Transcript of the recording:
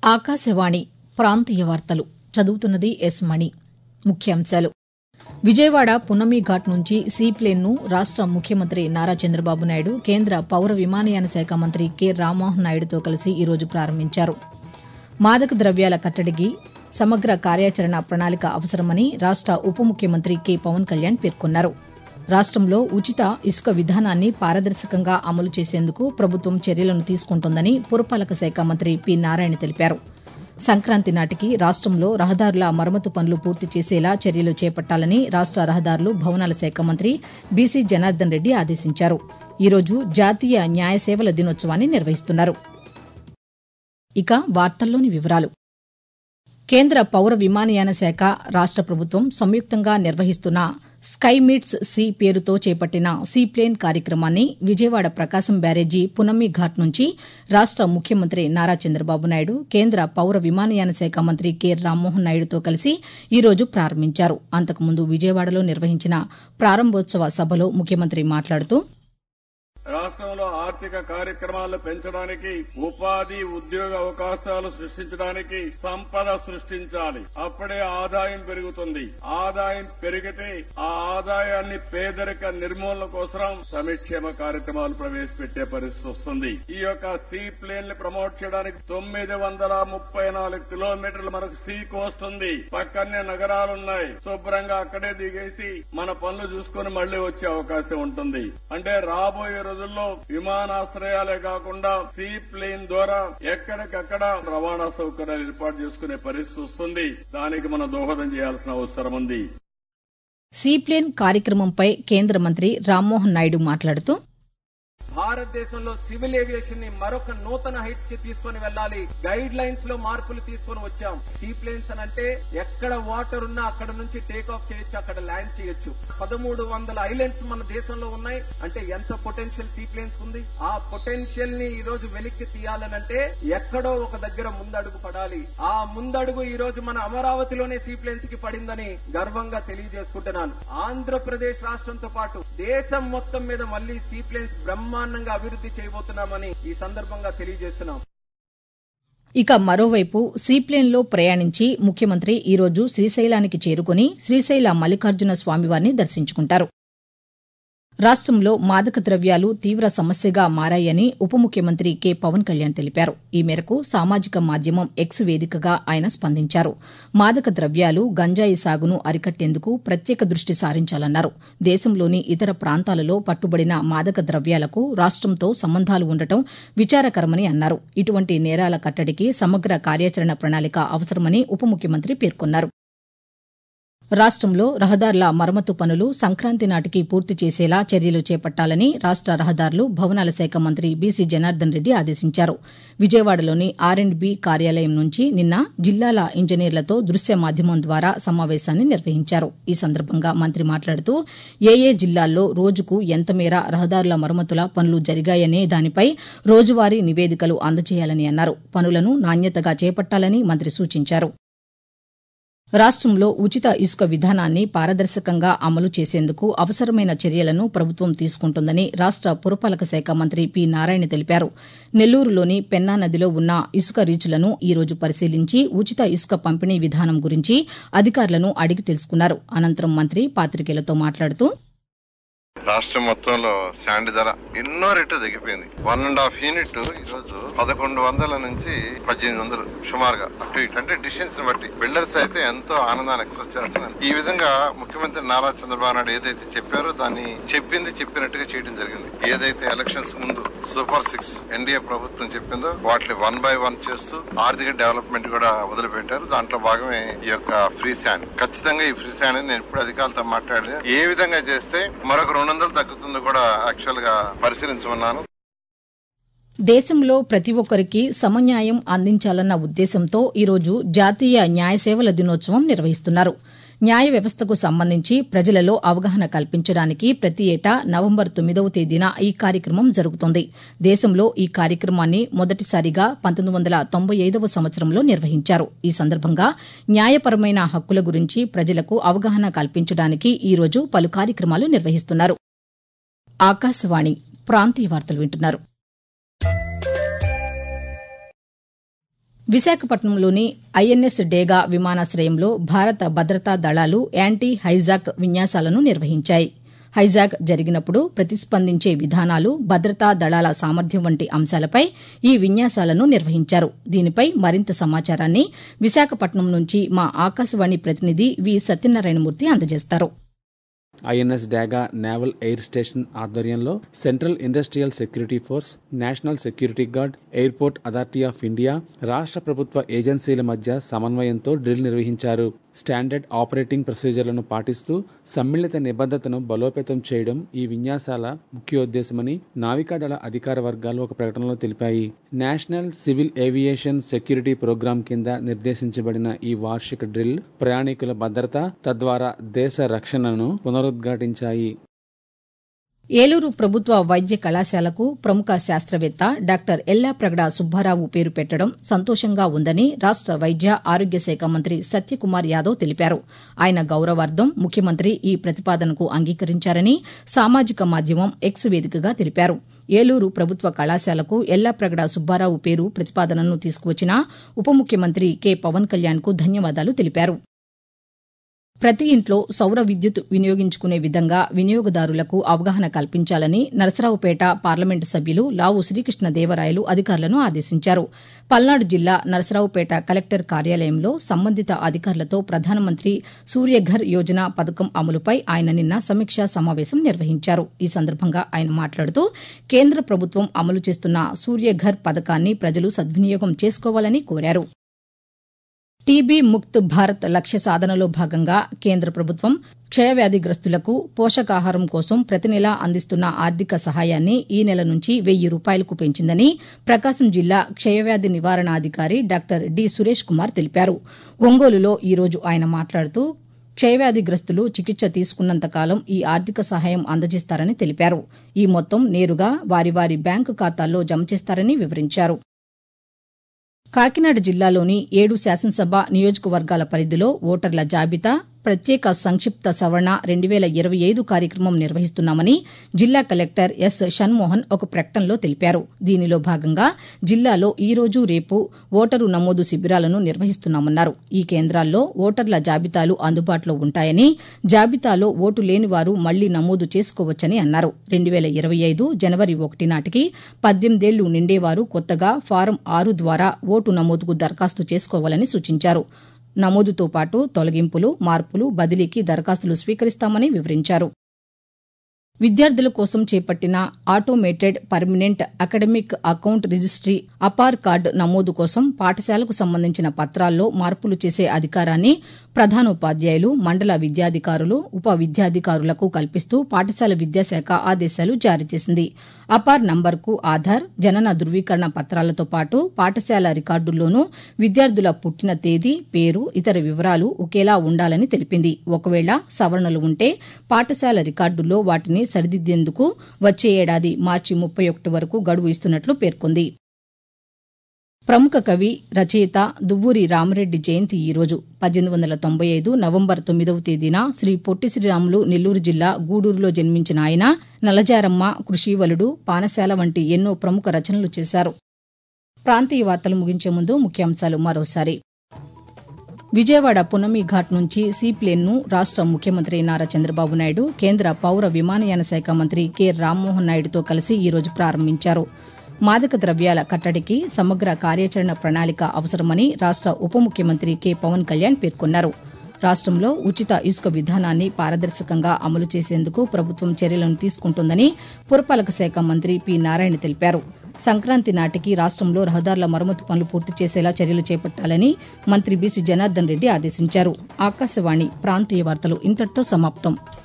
ఆకాశవాణి ప్రాంతీయ వార్తలు చదువుతున్నది ఎస్ మణి ముఖ్యాంశాలు విజయవాడ పున్నమి ఘాట్ నుంచి సీప్లేన్ను రాష్ట ముఖ్యమంత్రి నారా చంద్రబాబు నాయుడు కేంద్ర పౌర విమానయాన శాఖ మంత్రి కె రామ్మోహన్ నాయుడుతో కలిసి ఈరోజు ప్రారంభించారు మాదక ద్రవ్యాల కట్టడికి సమగ్ర కార్యాచరణ ప్రణాళిక అవసరమని రాష్ట ఉప ముఖ్యమంత్రి కె పవన్ కళ్యాణ్ పేర్కొన్నారు రాష్టంలో ఉచిత ఇసుక విధానాన్ని పారదర్శకంగా అమలు చేసేందుకు ప్రభుత్వం చర్యలను తీసుకుంటోందని పురపాలక శాఖ మంత్రి పి నారాయణ తెలిపారు సంక్రాంతి నాటికి రాష్టంలో రహదారుల మరమ్మతు పనులు పూర్తి చేసేలా చర్యలు చేపట్టాలని రాష్ట రహదారులు భవనాల శాఖ మంత్రి బీసీ జనార్దన్ రెడ్డి ఆదేశించారు ఈరోజు జాతీయ న్యాయ సేవల దినోత్సవాన్ని నిర్వహిస్తున్నారు ఇక వార్తల్లోని వివరాలు కేంద్ర పౌర విమానయాన శాఖ రాష్ట ప్రభుత్వం సంయుక్తంగా నిర్వహిస్తున్న స్కై మీట్స్ సీ పేరుతో చేపట్టిన సీప్లేన్ కార్యక్రమాన్ని విజయవాడ ప్రకాశం బ్యారేజీ పునమ్మి ఘాట్ నుంచి రాష్ట ముఖ్యమంత్రి నారా చంద్రబాబు నాయుడు కేంద్ర పౌర విమానయాన శాఖ మంత్రి కె రామ్మోహన్ నాయుడుతో కలిసి ఈ రోజు ప్రారంభించారు అంతకుముందు విజయవాడలో నిర్వహించిన ప్రారంభోత్సవ సభలో ముఖ్యమంత్రి మాట్లాడుతూ రాష్ట్రంలో ఆర్థిక కార్యక్రమాలు పెంచడానికి ఉపాధి ఉద్యోగ అవకాశాలు సృష్టించడానికి సంపద సృష్టించాలి అప్పుడే ఆదాయం పెరుగుతుంది ఆదాయం పెరిగితే ఆ ఆదాయాన్ని పేదరిక నిర్మూలన కోసం సంక్షేమ కార్యక్రమాలు ప్రవేశపెట్టే పరిస్థితి వస్తుంది ఈ యొక్క సీ ప్లేన్ ని ప్రమోట్ చేయడానికి తొమ్మిది వందల ముప్పై నాలుగు కిలోమీటర్లు మనకు సీ కోస్ట్ ఉంది పక్కనే నగరాలున్నాయి శుభ్రంగా అక్కడే దిగేసి మన పనులు చూసుకుని మళ్లీ వచ్చే అవకాశం ఉంటుంది అంటే రాబోయే రోజుల్లో విమానాశ్రయాలే కాకుండా సీ ప్లేన్ ద్వారా ఎక్కడికక్కడ రవాణా సౌకర్యాలు ఏర్పాటు చేసుకునే పరిస్థితి వస్తుంది దానికి మనం దోహదం చేయాల్సిన అవసరం ఉంది సీప్లేన్ కార్యక్రమంపై కేంద్ర మంత్రి రామ్మోహన్ నాయుడు మాట్లాడుతూ భారతదేశంలో సివిల్ ఏవియేషన్ ని మరొక నూతన హైట్స్ కి తీసుకొని వెళ్ళాలి గైడ్ లైన్స్ లో మార్పులు తీసుకొని వచ్చాం సీ ప్లేన్స్ అని అంటే ఎక్కడ వాటర్ ఉన్నా అక్కడ నుంచి టేక్ ఆఫ్ చేయొచ్చు అక్కడ ల్యాండ్ చేయొచ్చు పదమూడు వందల ఐలాండ్స్ మన దేశంలో ఉన్నాయి అంటే ఎంత పొటెన్షియల్ సీ ప్లేన్స్ ఉంది ఆ పొటెన్షియల్ ని ఈ రోజు వెలిక్కి తీయాలనంటే ఎక్కడో ఒక దగ్గర ముందడుగు పడాలి ఆ ముందడుగు ఈ రోజు మన అమరావతిలోనే సీ ప్లేన్స్ కి పడిందని గర్వంగా తెలియజేసుకుంటున్నాను ఆంధ్రప్రదేశ్ రాష్ట్రంతో పాటు దేశం మొత్తం మీద మళ్లీ సీ ప్లేన్స్ బ్రహ్మాండంగా అభివృద్ది చేయబోతున్నామని ఈ సందర్భంగా తెలియజేస్తున్నాం ఇక మరోవైపు సీప్లేన్లో ప్రయాణించి ముఖ్యమంత్రి ఈరోజు శ్రీశైలానికి చేరుకుని శ్రీశైల మల్లికార్జున స్వామివారిని దర్శించుకుంటారు రాష్టంలో మాదక ద్రవ్యాలు తీవ్ర సమస్యగా మారాయని ఉప ముఖ్యమంత్రి కె పవన్ కళ్యాణ్ తెలిపారు ఈ మేరకు సామాజిక మాధ్యమం ఎక్స్ వేదికగా ఆయన స్పందించారు మాదక ద్రవ్యాలు గంజాయి సాగును అరికట్టేందుకు ప్రత్యేక దృష్టి సారించాలన్నారు దేశంలోని ఇతర ప్రాంతాలలో పట్టుబడిన మాదక ద్రవ్యాలకు రాష్టంతో సంబంధాలు ఉండటం విచారకరమని అన్నారు ఇటువంటి నేరాల కట్టడికి సమగ్ర కార్యాచరణ ప్రణాళిక అవసరమని ఉప ముఖ్యమంత్రి పేర్కొన్నారు రాష్టంలో రహదారుల మరమ్మతు పనులు సంక్రాంతి నాటికి పూర్తి చేసేలా చర్యలు చేపట్టాలని రాష్ట రహదారులు భవనాల శాఖ మంత్రి బీసీ జనార్దన్ రెడ్డి ఆదేశించారు విజయవాడలోని ఆర్ అండ్ బి కార్యాలయం నుంచి నిన్న జిల్లాల ఇంజనీర్లతో దృశ్య మాధ్యమం ద్వారా సమావేశాన్ని నిర్వహించారు ఈ సందర్భంగా మంత్రి మాట్లాడుతూ ఏ ఏ జిల్లాల్లో రోజుకు ఎంత మేర రహదారుల మరమ్మతుల పనులు జరిగాయనే దానిపై రోజువారీ నివేదికలు అందజేయాలని అన్నారు పనులను నాణ్యతగా చేపట్టాలని మంత్రి సూచించారు రాష్టంలో ఉచిత ఇసుక విధానాన్ని పారదర్శకంగా అమలు చేసేందుకు అవసరమైన చర్యలను ప్రభుత్వం తీసుకుంటోందని రాష్ట పురపాలక శాఖ మంత్రి పి నారాయణ తెలిపారు నెల్లూరులోని పెన్నా నదిలో ఉన్న ఇసుక రీచులను ఈ రోజు పరిశీలించి ఉచిత ఇసుక పంపిణీ విధానం గురించి అధికారులను అడిగి తెలుసుకున్నారు అనంతరం మంత్రి పాతికేయులతో మాట్లాడుతూ రాష్ట్రం మొత్తంలో శాండ్ ధర ఎన్నో రెట్లు తగ్గిపోయింది వన్ అండ్ హాఫ్ యూనిట్ ఈ రోజు పదకొండు వందల నుంచి పద్దెనిమిది వందలు సుమారుగా అటు ఇటు అంటే డిస్టెన్స్ బట్టి బిల్డర్స్ అయితే ఎంతో ఆనందాన్ని ఎక్స్ప్రెస్ చేస్తున్నారు ఈ విధంగా ముఖ్యమంత్రి నారా చంద్రబాబు నాయుడు ఏదైతే చెప్పారో దాన్ని చెప్పింది చెప్పినట్టుగా చేయడం జరిగింది ఏదైతే ఎలక్షన్స్ ముందు సూపర్ సిక్స్ ఎన్డీఏ ప్రభుత్వం చెప్పిందో వాటిని వన్ బై వన్ చేస్తూ ఆర్థిక డెవలప్మెంట్ కూడా వదిలిపెట్టారు దాంట్లో భాగమే ఈ యొక్క ఫ్రీ శాండ్ ఖచ్చితంగా ఈ ఫ్రీ శాండ్ నేను ఇప్పుడు అధికారులతో మాట్లాడి ఏ విధంగా చేస్తే మరొక రెండు వందలు తగ్గుతుందో కూడా యాక్చువల్ గా పరిశీలించమన్నాను దేశంలో ప్రతి ఒక్కరికి సమన్యాయం అందించాలన్న ఉద్దేశంతో ఈరోజు జాతీయ న్యాయ సేవల దినోత్సవం నిర్వహిస్తున్నారు న్యాయ వ్యవస్థకు సంబంధించి ప్రజలలో అవగాహన కల్పించడానికి ప్రతి ఏటా నవంబర్ తొమ్మిదవ తేదీన ఈ కార్యక్రమం జరుగుతోంది దేశంలో ఈ కార్యక్రమాన్ని మొదటిసారిగా పంతొమ్మిది వందల తొంభై ఐదవ సంవత్సరంలో నిర్వహించారు ఈ సందర్భంగా న్యాయపరమైన హక్కుల గురించి ప్రజలకు అవగాహన కల్పించడానికి ఈరోజు పలు కార్యక్రమాలు నిర్వహిస్తున్నారు ఆకాశవాణి ప్రాంతీయ వార్తలు వింటున్నారు విశాఖపట్నంలోని ఐఎన్ఎస్ డేగా విమానాశ్రయంలో భారత భద్రతా దళాలు యాంటీ హైజాక్ విన్యాసాలను నిర్వహించాయి హైజాక్ జరిగినప్పుడు ప్రతిస్పందించే విధానాలు భద్రతా దళాల సామర్థ్యం వంటి అంశాలపై ఈ విన్యాసాలను నిర్వహించారు దీనిపై మరింత సమాచారాన్ని విశాఖపట్నం నుంచి మా ఆకాశవాణి ప్రతినిధి వి సత్యనారాయణమూర్తి అందజేస్తారు INS Dega naval air station ఆధ్వర్యంలో central industrial security force national security guard airport authority of India రాష్ట్ర ప్రభుత్వ ఏజెన్సీల మధ్య సమన్వయంతో డ్రిల్ నిర్వహించారు స్టాండర్డ్ ఆపరేటింగ్ ప్రొసీజర్లను పాటిస్తూ సమ్మిళిత నిబద్ధతను బలోపేతం చేయడం ఈ విన్యాసాల ముఖ్యోద్దేశమని నావికాదళ అధికార వర్గాలు ఒక ప్రకటనలో తెలిపాయి national civil aviation security programme కింద నిర్దేశించబడిన ఈ వార్షిక డ్రిల్ ప్రయాణికుల భద్రత తద్వారా దేశ రక్షణను పునరుద్ఘాటించాయి ఏలూరు ప్రభుత్వ వైద్య కళాశాలకు ప్రముఖ శాస్త్రవేత్త డాక్టర్ ఎల్లాప్రగడ సుబ్బారావు పేరు పెట్టడం సంతోషంగా ఉందని రాష్ట వైద్య ఆరోగ్య శాఖ మంత్రి సత్యకుమార్ యాదవ్ తెలిపారు ఆయన గౌరవార్థం ముఖ్యమంత్రి ఈ ప్రతిపాదనకు అంగీకరించారని సామాజిక మాధ్యమం ఎక్స్ వేదికగా తెలిపారు ఏలూరు ప్రభుత్వ కళాశాలకు ఎల్లాప్రగడ సుబ్బారావు పేరు ప్రతిపాదనను తీసుకువచ్చిన ఉప ముఖ్యమంత్రి కె పవన్ కళ్యాణ్కు ధన్యవాదాలు తెలిపారు ప్రతి ఇంట్లో సౌర విద్యుత్ వినియోగించుకునే విధంగా వినియోగదారులకు అవగాహన కల్పించాలని నరసరావుపేట పార్లమెంటు సభ్యులు లావు శ్రీకృష్ణదేవరాయలు అధికారులను ఆదేశించారు పల్నాడు జిల్లా నరసరావుపేట కలెక్టర్ కార్యాలయంలో సంబంధిత అధికారులతో ప్రధానమంత్రి సూర్యఘర్ యోజన పథకం అమలుపై ఆయన నిన్న సమీక్షా సమావేశం నిర్వహించారు ఈ సందర్భంగా ఆయన మాట్లాడుతూ కేంద్ర ప్రభుత్వం అమలు చేస్తున్న సూర్యఘర్ పథకాన్ని ప్రజలు సద్వినియోగం చేసుకోవాలని కోరారు టీబీ ముక్త్ భారత్ లక్ష్య సాధనలో భాగంగా కేంద్ర ప్రభుత్వం క్షయవ్యాధిగ్రస్తులకు పోషకాహారం కోసం ప్రతి నెలా అందిస్తున్న ఆర్థిక సహాయాన్ని ఈ నెల నుంచి వెయ్యి రూపాయలకు పెంచిందని ప్రకాశం జిల్లా క్షయవ్యాధి నివారణాధికారి డాక్టర్ డి సురేష్ కుమార్ తెలిపారు ఒంగోలులో ఈ రోజు ఆయన మాట్లాడుతూ క్షయవ్యాధిగ్రస్తులు చికిత్స తీసుకున్నంతకాలం ఈ ఆర్థిక సహాయం అందజేస్తారని తెలిపారు ఈ మొత్తం నేరుగా వారి వారి బ్యాంకు ఖాతాల్లో జమ చేస్తారని వివరించారు కాకినాడ జిల్లాలోని ఏడు శాసనసభ నియోజకవర్గాల పరిధిలో ఓటర్ల జాబితా ప్రత్యేక సంక్షిప్త సవరణ రెండు వేల ఇరవై ఐదు కార్యక్రమం నిర్వహిస్తున్నామని జిల్లా కలెక్టర్ ఎస్ షణ్మోహన్ ఒక ప్రకటనలో తెలిపారు దీనిలో భాగంగా జిల్లాలో ఈ రోజు రేపు ఓటరు నమోదు శిబిరాలను నిర్వహిస్తున్నామన్నారు ఈ కేంద్రాల్లో ఓటర్ల జాబితాలు అందుబాటులో ఉంటాయని జాబితాలో ఓటు లేని వారు మళ్లీ నమోదు చేసుకోవచ్చని అన్నారు రెండు వేల ఇరవై ఐదు జనవరి ఒకటి నాటికి పద్దెనిమిదేళ్లు నిండేవారు కొత్తగా ఫారం ఆరు ద్వారా ఓటు నమోదుకు దరఖాస్తు చేసుకోవాలని సూచించారు నమోదుతో పాటు తొలగింపులు మార్పులు బదిలీకి దరఖాస్తులు స్వీకరిస్తామని వివరించారు విద్యార్థుల కోసం చేపట్టిన automated permanent academic account registry APAAR card నమోదు కోసం పాఠశాలకు సంబంధించిన పత్రాల్లో మార్పులు చేసే అధికారాన్ని ప్రధానోపాధ్యాయులు మండల విద్యాధికారులు ఉప విద్యాధికారులకు కల్పిస్తూ పాఠశాల విద్యాశాఖ ఆదేశాలు జారీ చేసింది అపార్ నంబర్కు ఆధార్ జనన ధృవీకరణ పత్రాలతో పాటు పాఠశాల రికార్డుల్లోనూ విద్యార్థుల పుట్టిన తేదీ పేరు ఇతర వివరాలు ఒకేలా ఉండాలని తెలిపింది ఒకవేళ సవరణలు ఉంటే పాఠశాల రికార్డుల్లో వాటిని సరిదిద్దేందుకు వచ్చే ఏడాది మార్చి ముప్పై ఒకటి వరకు గడువు ఇస్తున్నట్లు పేర్కొంది ప్రముఖ కవి రచయిత దువ్వూరి రామరెడ్డి జయంతి ఈ రోజు పద్దెనిమిది వందల తొంభై ఐదు నవంబర్ తొమ్మిదవ తేదీన శ్రీ పొట్టి శ్రీరాములు నెల్లూరు జిల్లా గూడూరులో జన్మించిన ఆయన నలజారమ్మ కృషివలుడు పానశాల వంటి ఎన్నో ప్రముఖ రచనలు చేశారు ప్రాంతీయ వార్తలు ముగించే ముందు ముఖ్యాంశాలు మరోసారి విజయవాడ పునమి ఘాట్ నుంచి సీప్లేన్ను రాష్ట ముఖ్యమంత్రి నారా చంద్రబాబు నాయుడు కేంద్ర పౌర విమానయాన శాఖ మంత్రి కె రామ్మోహన్ నాయుడుతో కలిసి ఈ రోజు ప్రారంభించారు మాదక ద్రవ్యాల కట్టడికి సమగ్ర కార్యాచరణ ప్రణాళిక అవసరమని రాష్ట ఉప ముఖ్యమంత్రి కె పవన్ కళ్యాణ్ పేర్కొన్నారు రాష్టంలో ఉచిత ఇసుక విధానాన్ని పారదర్శకంగా అమలు చేసేందుకు ప్రభుత్వం చర్యలను తీసుకుంటోందని పురపాలక శాఖ మంత్రి పి నారాయణ తెలిపారు సంక్రాంతి నాటికి రాష్టంలో రహదారుల మరమ్మతు పనులు పూర్తి చేసేలా చర్యలు చేపట్టాలని మంత్రి బీసీ జనార్దన్ రెడ్డి ఆదేశించారు ఆకాశవాణి ప్రాంతీయ వార్తలు ఇంతటితో సమాప్తం